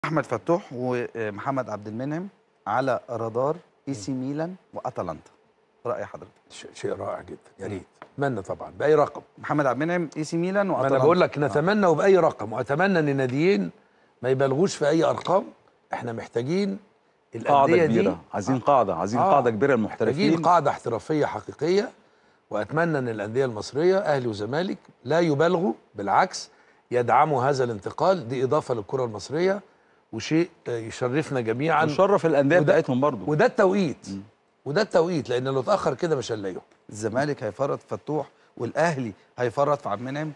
احمد فتوح ومحمد عبد المنعم على رادار اي سي ميلان واتلانتا راي حضرتك ش- شيء رائع جدا يا ريت اتمنى طبعا باي رقم محمد عبد المنعم اي سي ميلان ما واتلانتا انا بقول لك نتمنى وباي رقم واتمنى ان الناديين ما يبالغوش في اي ارقام احنا محتاجين قاعده الانديه دي كبيره عايزين قاعده عايزين آه. قاعده كبيره محتاجين للمحترفين قاعده احترافيه حقيقيه واتمنى ان الانديه المصريه اهلي وزمالك لا يبالغوا بالعكس يدعموا هذا الانتقال دي اضافه للكره المصريه وشيء آه، يشرفنا جميعا ونشرف الانديه وده- بتاعتهم برضو وده التوقيت وده التوقيت لان لو اتاخر كده مش هنلاقيهم الزمالك هيفرط في فتوح والاهلي هيفرط في عبد المنعم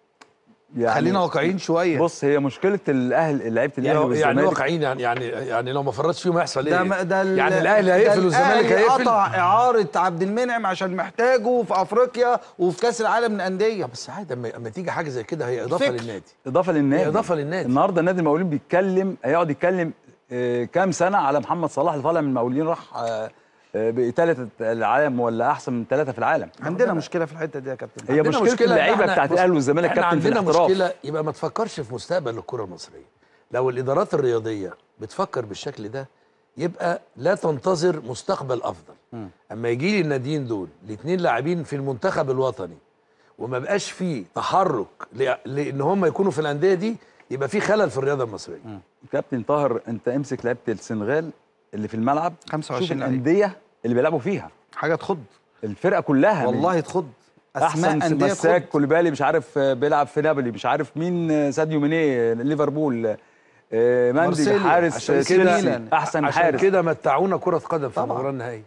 يعني خلينا واقعيين شويه بص هي مشكله الاهل لعيبه الاهلي يعني والزمالك واقعيين يعني يعني يعني لو ما فرطش فيهم هيحصل ده ايه؟ ما- ده ال- يعني الاهلي ده هيقفل والزمالك الأهلي هيقفل قطع اعاره عبد المنعم عشان محتاجه في افريقيا وفي كاس العالم للانديه بس عادي اما اما تيجي حاجه زي كده هي اضافه فكر. للنادي اضافه للنادي هي إضافة للنادي. النهارده النادي المقاولين بيتكلم هيقعد يتكلم آه، كام سنه على محمد صلاح اللي طالع من المقاولين راح آه، آه، بثالث العالم ولا احسن من ثلاثه في العالم عندنا مشكله في الحته دي يا كابتن هي عندنا مشكله إن اللعيبه إحنا- بتاعت بص، الاهلي والزمالك احنا كابتن في عندنا الاحتراف مشكله يبقى ما تفكرش في مستقبل الكره المصريه لو الادارات الرياضيه بتفكر بالشكل ده يبقى لا تنتظر مستقبل افضل اما يجي لي الناديين دول الاثنين لاعبين في المنتخب الوطني وما بقاش فيه تحرك ل- لان هم يكونوا في الانديه دي يبقى في خلل في الرياضه المصريه كابتن طاهر انت امسك لعيبه السنغال اللي في الملعب 25 شوف لعيب. الانديه اللي بيلعبوا فيها حاجه تخض الفرقه كلها والله تخض احسن انديه مساك تخض كوليبالي مش عارف آه، بيلعب في نابولي مش عارف مين آه، ساديو ماني آه، ليفربول آه، ماندي مارسيليا، حارس عشان آه، كده تشيلسي ميلان. احسن عشان حارس كده متعونا كره قدم في طبعاً. المباراه النهائيه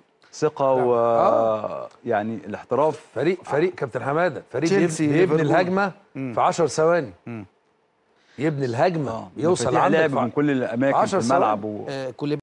ثقه و آه. يعني الاحتراف فريق فريق كابتن حماده فريق تشيلسي، بيبني, بيبني ليفربول. الهجمه في 10 ثواني مم. يبني الهجمه آه، يوصل مفاتيح عندك لعب في من كل الاماكن في 10 الملعب و... آه كل